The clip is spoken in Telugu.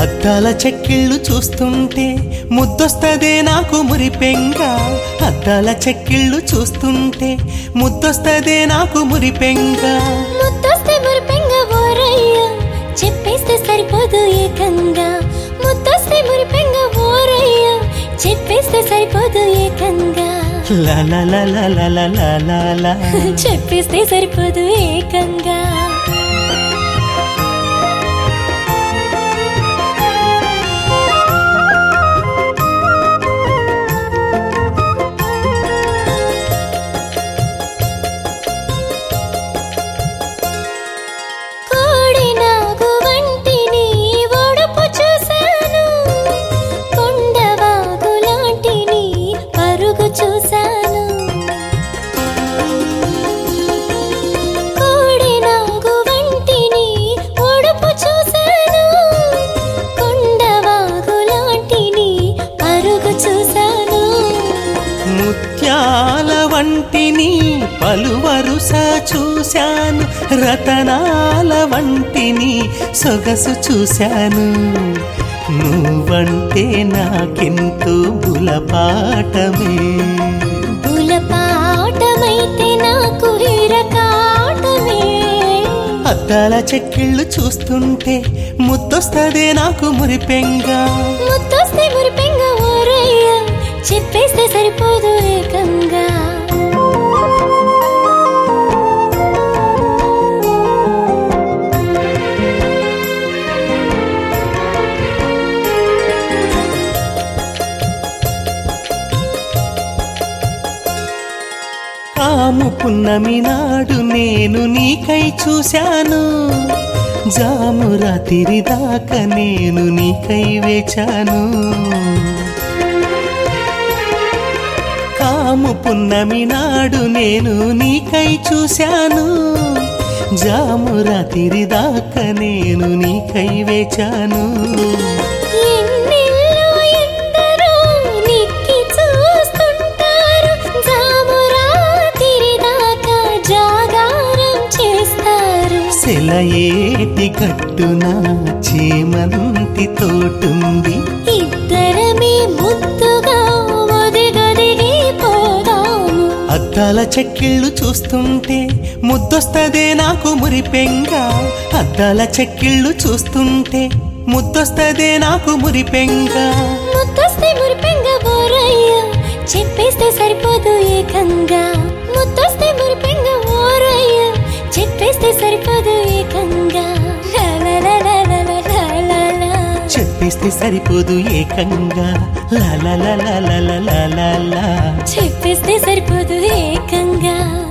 అద్దాల చెక్కిళ్ళు చూస్తుంటే ముద్దొస్తదే నాకు మురిపెంగ అద్దాల చెక్కిళ్ళు చూస్తుంటే ముద్దొస్తదే నాకు మురిపెంగ ముద్దొస్తే మురిపెంగ ఓరయ్య చెప్పేస్తే సరిపోదు ఏకంగా ముద్దొస్తే మురిపెంగ ఓరయ్య చెప్పేస్తే సరిపోదు ఏకంగా లా లా లా లా లా లా లా లా లా. చెప్పేస్తే సరిపోదు ఏకంగా కోడి నాగు వంటిని ఒడుపు చూశాను కొండవాగు లాంటిని పరుగు చూశాను కోడి నాగు వంటిని ఒడుపు చూశాను కొండవాగు లాంటిని పరుగు చూశాను ముత్యాల వంటిని పలువరుస చూశాను రతనాల వంటిని సొగసు చూశాను నువ్వంటే నాకెంతో బులపాటమే బులపాటమైతే నాకు హిరకాటమే అద్దాల చెక్కిళ్ళు చూస్తుంటే ముద్దొస్తదే నాకు మురిపెంగా ముద్దొస్తే మురిపెంగ ఓరయ్య చెప్పేస్తే సరిపోదు ఏకంగా కాము పున్నమి నాడు నేను నీకై చూశాను జాము రాత్రి దాకా నేను నీకై వేచాను కాము పున్నమి నాడు నేను నీకై చూశాను జాము రాత్రి దాకా నేను నీకై వేచాను ఎన్నెల్లో ఎందరో నిక్కి చూస్తుంటారు జామురాతిరి దాకా జాగారం చేస్తారు సెలయేటి గట్టున చేమంతి తోటుంది ఇద్దరమే ముద్దుగా ఒదిగొదిగి పోదాము అద్దాల చెక్కిళ్ళు చూస్తుంటే ముద్దొస్తదే నాకు మురిపెంగ అద్దాల చెక్కిళ్ళు చూస్తుంటే ముద్దొస్తదే నాకు మురిపెంగ ముద్దొస్తే మురిపెంగ ఓరయ్య చెప్పేస్తే సరిపోదు ఏకంగా ముద్దొస్తే మురిపెంగ ఓరయ్య చెప్పేస్తే సరిపోదు ఏకంగా లా లా లా లా లా లా లా లా లా. చెప్పేస్తే సరిపోదు ఏకంగా లా లా లా లా లా లా లా లా లా చెప్పేస్తే సరిపోదు ఏకంగా